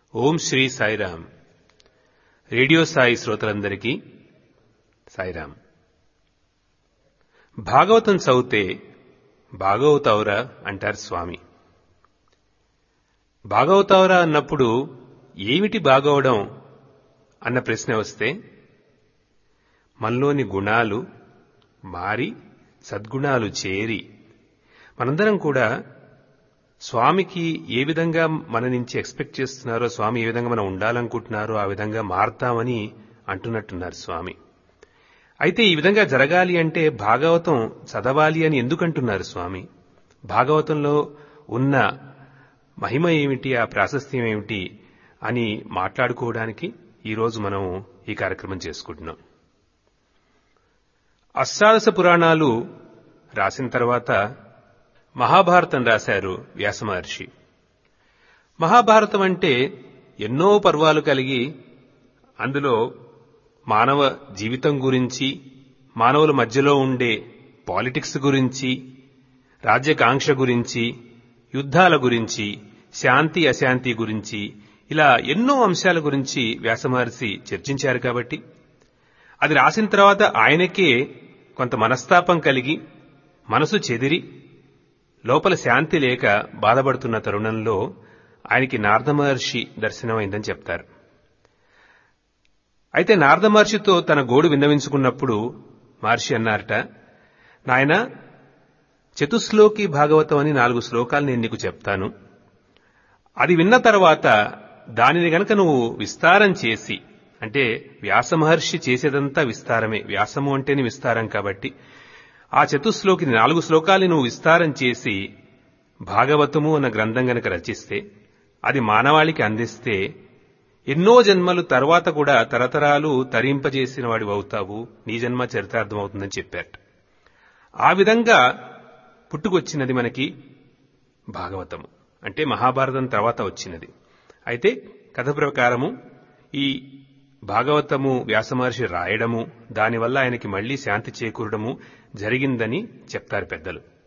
ఓం Shri Sairam radio Sai శ్రోతలందరికీ సాయిరామ్ భాగవతం చదివితే భాగవతౌరా అంటారు స్వామి భాగవతౌరా అన్నప్పుడు ఏమిటి బాగవడం అన్న ప్రశ్న వస్తే మనలోని గుణాలు మారి సద్గుణాలు చేరి మనందరం కూడా స్వామికి ఏ విధంగా మన నుంచి ఎక్స్పెక్ట్ చేస్తున్నారో స్వామి ఏ విధంగా మనం ఉండాలనుకుంటున్నారో ఆ విధంగా మారతామని అంటున్నట్టున్నారు స్వామి అయితే ఈ విధంగా జరగాలి అంటే భాగవతం చదవాలి అని ఎందుకంటున్నారు స్వామి భాగవతంలో ఉన్న మహిమ ఏమిటి ఆ ప్రాశస్త్యం ఏమిటి అని మాట్లాడుకోవడానికి ఈరోజు మనం ఈ కార్యక్రమం చేసుకుంటున్నాం అష్టాదశ పురాణాలు రాసిన తర్వాత మహాభారతం రాశారు వ్యాస మహర్షి మహాభారతం అంటే ఎన్నో పర్వాలు కలిగి అందులో మానవ జీవితం గురించి మానవుల మధ్యలో ఉండే పాలిటిక్స్ గురించి రాజ్యకాంక్ష గురించి యుద్ధాల గురించి శాంతి అశాంతి గురించి ఇలా ఎన్నో అంశాల గురించి వ్యాసమహర్షి చర్చించారు కాబట్టి అది రాసిన తర్వాత ఆయనకే కొంత మనస్తాపం కలిగి మనసు చెదిరి లోపల శాంతి లేక బాధపడుతున్న తరుణంలో ఆయనకి నారద మహర్షి దర్శనమైందని చెప్తారు అయితే నారద మహర్షితో తన గోడు విన్నవించుకున్నప్పుడు మహర్షి అన్నారట నాయన చతుశ్లోకి భాగవతం అని నాలుగు శ్లోకాలు నేను నీకు చెప్తాను అది విన్న తర్వాత దానిని గనక నువ్వు విస్తారం చేసి అంటే వ్యాస మహర్షి చేసేదంతా విస్తారమే వ్యాసము అంటేనే విస్తారం కాబట్టి ఆ చతుశ్లోకి నాలుగు శ్లోకాలు నువ్వు విస్తారం చేసి భాగవతము అన్న గ్రంథం గనక రచిస్తే అది మానవాళికి అందిస్తే ఎన్నో జన్మలు తర్వాత కూడా తరతరాలు తరింపజేసిన వాడివి అవుతావు నీ జన్మ చరితార్థం అవుతుందని చెప్పారట ఆ విధంగా పుట్టుకొచ్చినది మనకి భాగవతము అంటే మహాభారతం తర్వాత వచ్చినది అయితే కథ ప్రకారము ఈ భాగవతము వ్యాసమహర్షి రాయడము దానివల్ల ఆయనకి మళ్లీ శాంతి చేకూరడము జరిగిందని చెప్తారు పెద్దలు